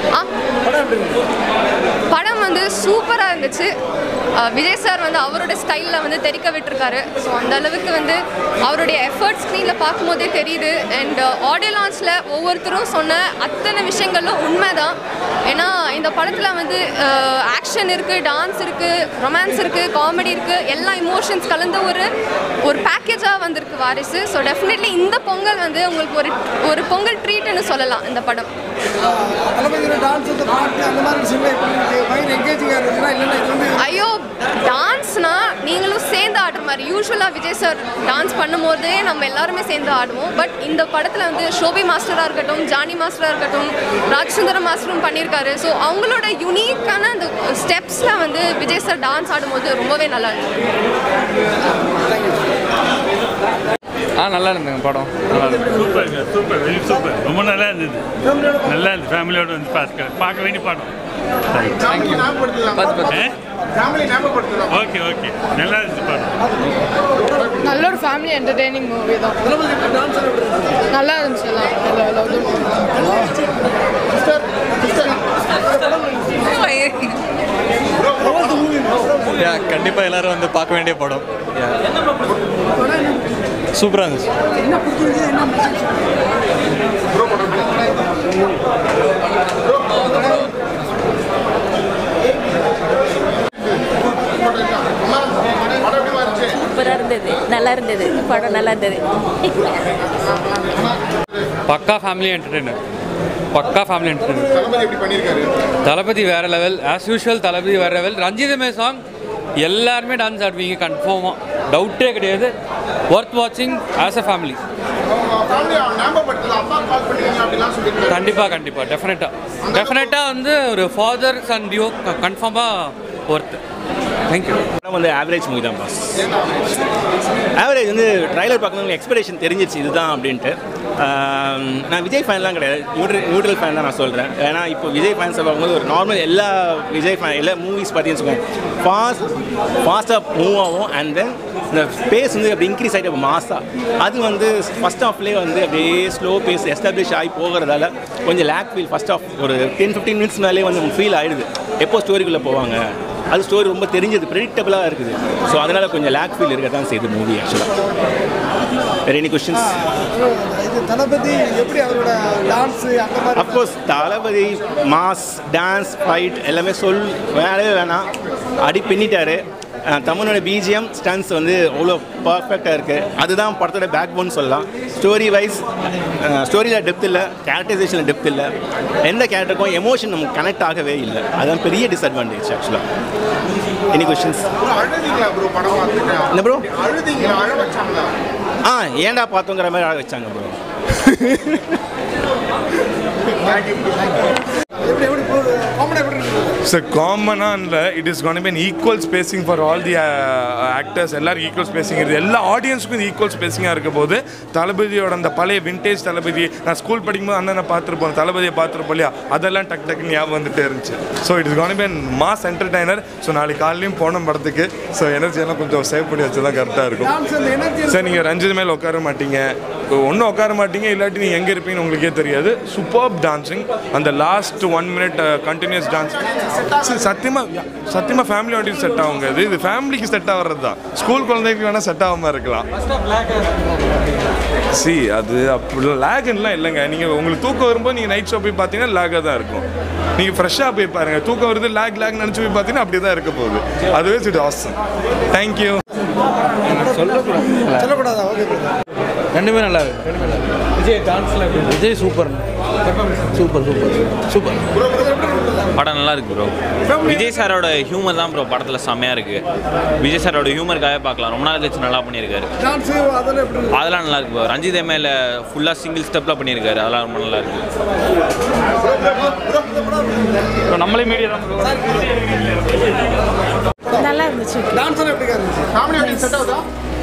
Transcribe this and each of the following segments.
ஆ படம் வந்து சூப்பராக இருந்துச்சு அஹ் விஜய் சார் வந்து அவரோட ஸ்டைலில் வந்து தெரிக்க விட்டுருக்காரு ஸோ அந்த அளவுக்கு வந்து அவருடைய எஃபர்ட் ஸ்க்ரீனில் பார்க்கும்போதே தெரியுது அண்ட் ஆடியோ லான்ச்சில் ஒவ்வொருத்தரும் சொன்ன அத்தனை விஷயங்களும் உண்மைதான் ஏன்னா இந்த படத்தில் வந்து ஆக்ஷன் இருக்குது டான்ஸ் இருக்குது ரொமான்ஸ் இருக்குது காமெடி இருக்குது எல்லா இமோஷன்ஸ் கலந்த ஒரு ஒரு பேக்கேஜாக வந்திருக்கு வாரிசு ஸோ டெஃபினெட்லி இந்த பொங்கல் வந்து உங்களுக்கு ஒரு ஒரு பொங்கல் ட்ரீட்னு சொல்லலாம் இந்த படம் தளபதியோட டான்ஸ் அந்த பாட்டு அந்த மாதிரி விஷயங்கள் எப்படி இருக்கு பயங்கர எங்கேஜிங்காக இருந்துச்சுன்னா இல்லைன்னா இது வந்து ஐயோ டான்ஸ்னா நீங்களும் சேர்ந்து ஆடுற மாதிரி யூஸ்வலாக விஜய் சார் டான்ஸ் பண்ணும்போதே நம்ம எல்லாருமே சேர்ந்து ஆடுவோம் பட் இந்த படத்தில் வந்து ஷோபி மாஸ்டராக இருக்கட்டும் ஜானி மாஸ்டராக இருக்கட்டும் ராஜ்சுந்தரம் மாஸ்டரும் பண்ணியிருக்காரு ஸோ அவங்களோட யுனிக்கான அந்த ஸ்டெப்ஸில் வந்து விஜய் சார் டான்ஸ் ஆடும்போது ரொம்பவே நல்லா இருந்துச்சு ஆ நல்லா இருந்ததுங்க படம் நல்லா இருந்தது சூப்பருங்க சூப்பர் வெரி சூப்பர் ரொம்ப நல்லா இருந்தது நல்லா இருந்தது ஃபேமிலியோட வந்து பார்க்க பார்க்க வேண்டிய படம் பார்த்து பார்த்து ஓகே ஓகே நல்லா இருந்துச்சு படம் நல்ல ஒரு ஃபேமிலி என்டர்டெய்னிங் மூவி தான் நல்லா இருந்துச்சு எல்லாம் எல்லா எல்லா இதுவும் யா கண்டிப்பாக எல்லாரும் வந்து பார்க்க வேண்டிய படம் சூப்பராக இருந்துச்சு சூப்பராக இருந்தது நல்லா இருந்தது படம் நல்லா இருந்தது பக்கா ஃபேமிலி என்டர்டெய்னர் பக்கா ஃபேமிலி என்டர்டெய்னர் தளபதி எப்படி பண்ணியிருக்காரு தளபதி வேற லெவல் ஆஸ் யூஷுவல் தளபதி வேற லெவல் ரஞ்சிதமே சாங் எல்லாருமே டான்ஸ் ஆடுவீங்க கன்ஃபார்மாக டவுட்டே கிடையாது ஒர்த் வாட்சிங் ஆஸ் அ ஃபேமிலி ஃபேமிலி ஞாபகப்படுத்தல அப்பா கால் பண்ணிருக்கீங்க அப்படிலாம் சொல்லியிருக்காரு கண்டிப்பாக கண்டிப்பாக டெஃபினட்டாக டெஃபினட்டாக வந்து ஒரு ஃபாதர்ஸ் அண்ட் டியோ கன்ஃபார்மாக ஒர்த்து தேங்க்யூ படம் வந்து ஆவரேஜ் மூவி தான் பாஸ் ஆவரேஜ் வந்து ட்ரைலர் பார்க்கணும் எக்ஸ்பெக்டேஷன் தெரிஞ்சிச்சு இதுதான் அப்படின்ட்டு ஆம், நான் விஜய் ஃபேன்லாம் கிடையாது நியூட்ரல் நியூட்ரல் ஃபேன் தான் நான் சொல்கிறேன் ஏன்னா இப்போ விஜய் ஃபேன்ஸை பார்க்கும்போது ஒரு நார்மல் எல்லா விஜய் ஃபேன் எல்லா மூவிஸ் பார்த்தீங்கன்னு வச்சுக்கோங்க ஃபாஸ்ட் ஃபாஸ்ட்டாக மூவ் ஆகும் அண்ட் தென் இந்த பேஸ் வந்து அப்படி இன்க்ரீஸ் ஆகிட்டு மாசாக அது வந்து ஃபஸ்ட் ஹாஃப்லேயே வந்து அப்படியே ஸ்லோ பேஸ் எஸ்டாப்ளிஷ் ஆகி போகிறதால கொஞ்சம் லேக் ஃபீல் ஃபஸ்ட் ஆஃப் ஒரு டென் ஃபிஃப்டீன் மினிட்ஸ் மேலே வந்து ஃபீல் ஆகிடுது எப்போ ஸ்டோரிக்குள்ளே போவாங்க அது ஸ்டோரி ரொம்ப தெரிஞ்சது ப்ரெடிக்டபிளாக இருக்குது ஸோ அதனால் கொஞ்சம் லேக் ஃபீல் இருக்க தான் செய்யுது மூவி ஆக்சுவலாக வேறு எனி கொஷின்ஸ் இது தளபதி எப்படி அவரோட டான்ஸு அந்த மாதிரி of course Thalapathy mass dance fight எல்லாமே சொல் வேணவே வேணாம் அடி பின்னிட்டாரு அஹ் தமிழோட பிஜிஎம் ஸ்டன்ஸ் வந்து அவ்வளோ பர்ஃபெக்டாக இருக்குது அதுதான் படத்தோட பேக் போன் சொல்லலாம் ஸ்டோரி வைஸ் ஸ்டோரியில் டெப்த் இல்லை கேரக்டரைசேஷனில் டெப்த் இல்லை எந்த கேரக்டருக்கும் எமோஷன் நமக்கு கனெக்ட் ஆகவே இல்லை அதுதான் பெரிய டிஸ்அட்வான்டேஜ் ஆக்சுவலாக எனி கொஷின்ஸ் ப்ரோ அழுதீங்களா ப்ரோ படம் பார்த்துட்டு என்ன ப்ரோ அழுதீங்களா அழ வச்சாங்களா ஆ ஏன்டா பார்த்தோங்கிற மாதிரி ஆள வச்சாங்க ப்ரோ எப்படி எப்படி போகுது காமெடி எப்படி இருக்குது ஸோ காமனாக இல்லை it is gonna be equal spacing for all the actors எல்லாரும் ஈக்குவல் ஸ்பேசிங் இருக்குது எல்லா ஆடியன்ஸுக்கும் இது ஈக்குவல் ஸ்பேசிங்காக இருக்க போது தளபதியோட அந்த பழைய விண்டேஜ் தளபதி நான் ஸ்கூல் படிக்கும்போது அண்ணனை பார்த்துருப்போம் தளபதியை பார்த்துருப்போம் இல்லையா அதெல்லாம் டக் டக்குன்னு ஞாபகம் வந்துட்டே இருந்துச்சு so it is gonna be mass entertainer so நாளைக்கு காலையிலையும் போனோம் படத்துக்கு ஸோ எனர்ஜி எல்லாம் கொஞ்சம் சேவ் பண்ணி வச்சு தான் கரெக்டாக இருக்கும் டான்ஸ் அந்த எனர்ஜி சார் நீங்கள் ரஞ்சித் மேலே உட்கார மாட்டீங்க ஒன்றும் உட்கார மாட்டீங்க இல்லாட்டி நீங்கள் எங்கே இருப்பீங்கன்னு உங்களுக்கே தெரியாது சூப்பர் டான்ஸிங் அந்த last one minute continuous dance சத்தியமாக சத்தியமாக ஃபேமிலி ஆடியன்ஸ் செட் ஆகுங்க இது இது ஃபேமிலிக்கு செட் ஆகிறது தான் ஸ்கூல் குழந்தைக்கு வேணால் செட் ஆகாமல் இருக்கலாம் சி அது அப்படி லேக்லாம் இல்லைங்க நீங்கள் உங்களுக்கு தூக்கம் வரும்போது நீங்கள் நைட் ஷோ போய் பார்த்தீங்கன்னா லேக்காக தான் இருக்கும் நீங்கள் ஃப்ரெஷ்ஷாக போய் பாருங்கள் தூக்கம் வருது லேக் லேக் நினச்சி போய் பார்த்தீங்கன்னா அப்படி தான் இருக்க போகுது அதுவே இட் ஆசம் தேங்க்யூ சொல்லக்கூடாதா ஓகே ரெண்டுமே நல்லா இருக்கு விஜய் டான்ஸில் Vijay super super super super படம் நல்லா இருக்கு ப்ரோ விஜய் சாரோட ஹியூமர் தான் ப்ரோ படத்தில் செம்மையாக இருக்கு விஜய் சாரோட ஹியூமருக்காக பார்க்கலாம் ரொம்ப நாள் கழிச்சு நல்லா பண்ணியிருக்காரு டான்ஸு அதெல்லாம் எப்படி இருக்குது அதெல்லாம் நல்லா இருக்கு ப்ரோ ரஞ்சித் எம்ஏல ஃபுல்லாக சிங்கிள் ஸ்டெப்பில் பண்ணியிருக்காரு அதெல்லாம் ரொம்ப நல்லா இருக்கு இப்போ நம்மளே மீடியா தான் நல்லா இருந்துச்சு டான்ஸ் எல்லாம் எப்படி இருந்துச்சு ஃபேமிலி ஆடியன்ஸ் செட் ஆகுதா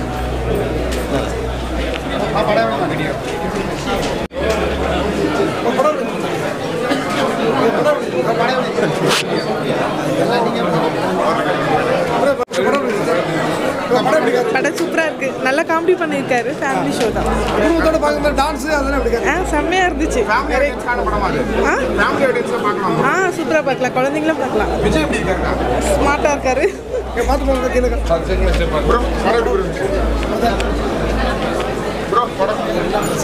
படம் சூப்பராக இருக்கு நல்லா காமெடி பண்ணியிருக்காரு ஃபேமிலி ஷோ தான் குடும்பத்தோட பார்க்கும்போது டான்ஸு அதெல்லாம் எப்படி ஆ செம்மையாக இருந்துச்சு ஃபேமிலி ஆடியன்ஸ்க்கான படமா அது ஆ ஃபேமிலி ஆடியன்ஸை பார்க்கலாம் சூப்பராக பார்க்கலாம் குழந்தைங்களும் பார்க்கலாம் விஜய் எப்படி இருக்காங்க ஸ்மார்ட்டாக இருக்காரு பார்த்து போங்க கேளுங்க ப்ரோ படம் எப்படி இருந்துச்சு ப்ரோ படம்